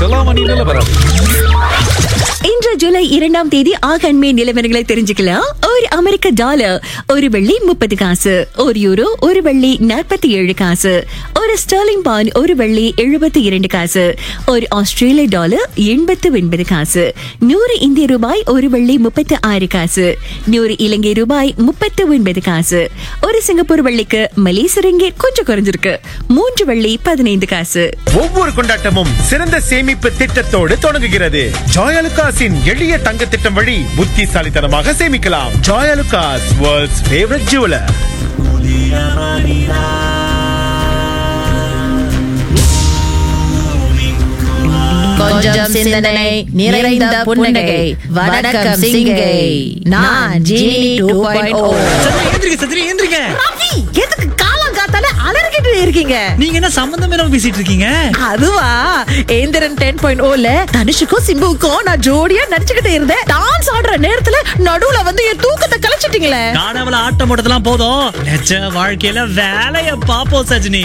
செலாமணி நிலவரம் இன்று ஜூலை இரண்டாம் தேதி ஆகன்மே நிலவரங்களை தெரிஞ்சுக்கலாம் ஒரு அமெரிக்க டாலர் ஒரு வெள்ளி முப்பது காசு ஒரு யூரோ ஒரு வெள்ளி நாற்பத்தி ஏழு காசு ஒரு ஸ்டெர்லிங் பான் ஒரு வெள்ளி எழுபத்தி இரண்டு காசு ஒரு ஆஸ்திரேலிய டாலர் எண்பத்து ஒன்பது காசு நூறு இந்திய ரூபாய் ஒரு வெள்ளி முப்பத்து ஆறு காசு நூறு இலங்கை ரூபாய் முப்பத்து ஒன்பது காசு ஒரு சிங்கப்பூர் வெள்ளிக்கு மலேசிய ரிங்கிட் கொஞ்சம் குறைஞ்சிருக்கு மூன்று வெள்ளி பதினைந்து காசு ஒவ்வொரு கொண்டாட்டமும் சிறந்த சேமிப்பு திட்டத்தோடு தொடங்குகிறது ஜாயலுகாஸின் எளிய தங்க திட்டம் வழி புத்திசாலித்தனமாக சேமிக்கலாம் ஜாயலுகாஸ் வேர்ல்ட்ஸ் ஃபேவரட் ஜுவலர் கொஞ்சம் சிந்தனை நிறைந்த புன்னகை வணக்கம் சிங்கை நான் ஜீனி டூ பாயிண்ட் ஓ எந்திரிக்க சத்ரி எந்திரிக்க எதுக்கு காலம் காத்தால அலறிக்கிட்டு இருக்கீங்க நீங்க என்ன சம்பந்தம் இல்லாம பேசிட்டு இருக்கீங்க அதுவா ஏந்திரன் டென் பாயிண்ட் ஓல தனுஷுக்கும் சிம்புவுக்கும் நான் ஜோடியா நடிச்சுக்கிட்டு இருந்தேன் டான்ஸ் ஆடுற நேரத்துல நடுவுல வந்து என் தூக்கத்தை கலைச்சிட்டீங்களே காணவல ஆட்டம் போட்டதெல்லாம் போதும் நிஜ வாழ்க்கையில வேலைய பாப்போம் சஜினி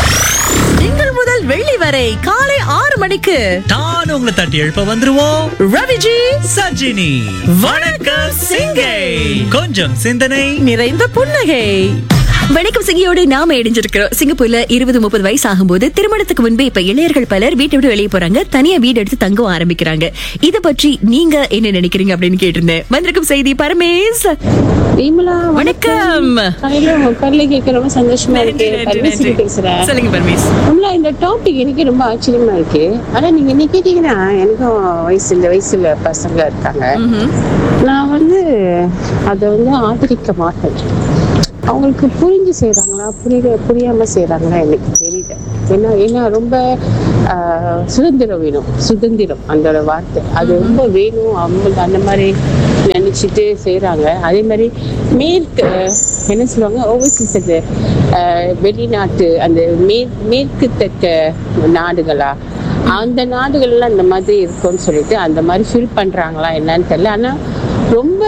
திங்கள் முதல் வெள்ளி வரை காலை ஆறு மணிக்கு நான் உங்களை தட்டி எழுப்ப வந்துருவோம் ரவிஜி சஜினி வணக்கம் சிங்கை கொஞ்சம் சிந்தனை நிறைந்த புன்னகை வணக்கம் சிங்கியோடு நாம இணைஞ்சிருக்கிறோம் சிங்கப்பூர்ல இருபது முப்பது வயசு ஆகும்போது திருமணத்துக்கு முன்பே இப்ப இளைஞர்கள் பலர் வீட்டை விட்டு வெளியே போறாங்க தனியா வீடு எடுத்து தங்கவும் ஆரம்பிக்கிறாங்க இத பற்றி நீங்க என்ன நினைக்கிறீங்க அப்படின்னு கேட்டிருந்தேன் வந்திருக்கும் செய்தி பரமேஷ் விமலா வணக்கம் காலையில உங்க குரலை கேட்க ரொம்ப சந்தோஷமா இருக்கு பர்வீசி பேசுறேன் சொல்லுங்க பரமேஷ் விமலா இந்த டாபிக் எனக்கு ரொம்ப ஆச்சரியமா இருக்கு ஆனா நீங்க என்ன கேட்டீங்கன்னா எனக்கும் வயசு இந்த வயசுல பசங்க இருக்காங்க நான் வந்து அதை வந்து ஆதரிக்க மாட்டேன் அவங்களுக்கு புரிஞ்சு செய்றாங்களா புரிய புரியாம செய்றாங்களா எனக்கு தெரியல ஏன்னா ஏன்னா ரொம்ப ஆஹ், சுதந்திரம் வேணும் சுதந்திரம் அந்த வார்த்தை அது ரொம்ப வேணும் அவங்க அந்த மாதிரி நினைச்சிட்டு செய்றாங்க அதே மாதிரி மேற்கு என்ன சொல்லுவாங்க ஓவர்சீஸ் அது ஆஹ், வெளிநாட்டு அந்த மேற் மேற்கு தெற்க நாடுகளா அந்த நாடுகள்லாம் இந்த மாதிரி இருக்கும்னு சொல்லிட்டு அந்த மாதிரி ஃபீல் பண்றாங்களா என்னன்னு தெரியல ஆனா ரொம்ப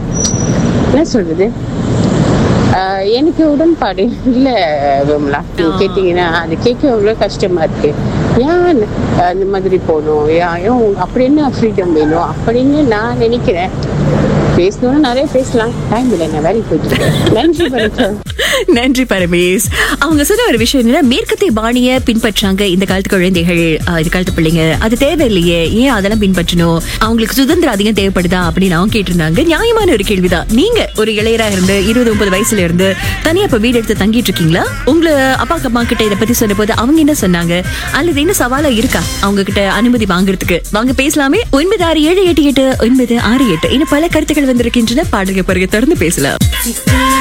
என்ன சொல்றது ஆஹ் எனக்கு உடன்பாடு இல்ல விமலா நீங்க கேட்டீங்கன்னா அது கேட்க எவ்வளவு கஷ்டமா இருக்கு ஏன் அந்த மாதிரி போகணும் ஏன் ஏன் உங்க- அப்படி என்ன ஃப்ரீடம் வேணும் அப்படின்னு நான் நினைக்கிறேன் பேசணும்னு நிறைய பேசலாம் டைம் இல்லை நான் வேலைக்கு போயிட்டு இருக்கேன் நன்றி வணக்கம் நன்றி பரமேஷ் அவங்க சொன்ன ஒரு விஷயம் என்னன்னா மேற்கத்திய பாணிய பின்பற்றாங்க இந்த காலத்து குழந்தைகள் ஆஹ், இந்த காலத்து பிள்ளைங்க அது தேவையில்லையே ஏன் அதெல்லாம் பின்பற்றணும் அவங்களுக்கு சுதந்திரம் அதிகம் தேவைப்படுதா அப்படின்னு அவங்க கேட்டிருந்தாங்க நியாயமான ஒரு கேள்விதான் நீங்க ஒரு இளையரா இருந்து இருபது முப்பது வயசுல இருந்து தனியா இப்ப வீடு எடுத்து தங்கிட்டு இருக்கீங்களா உங்களை அப்பா அம்மா கிட்ட இதை பத்தி சொன்ன போது அவங்க என்ன சொன்னாங்க அல்லது என்ன சவாலா இருக்கா அவங்க கிட்ட அனுமதி வாங்குறதுக்கு வாங்க பேசலாமே ஒன்பது ஆறு ஏழு எட்டு எட்டு ஒன்பது ஆறு எட்டு இன்னும் பல கருத்துக்கள் வந்திருக்கின்றன பாடல்கள் பிறகு தொடர்ந்து பேசலாம்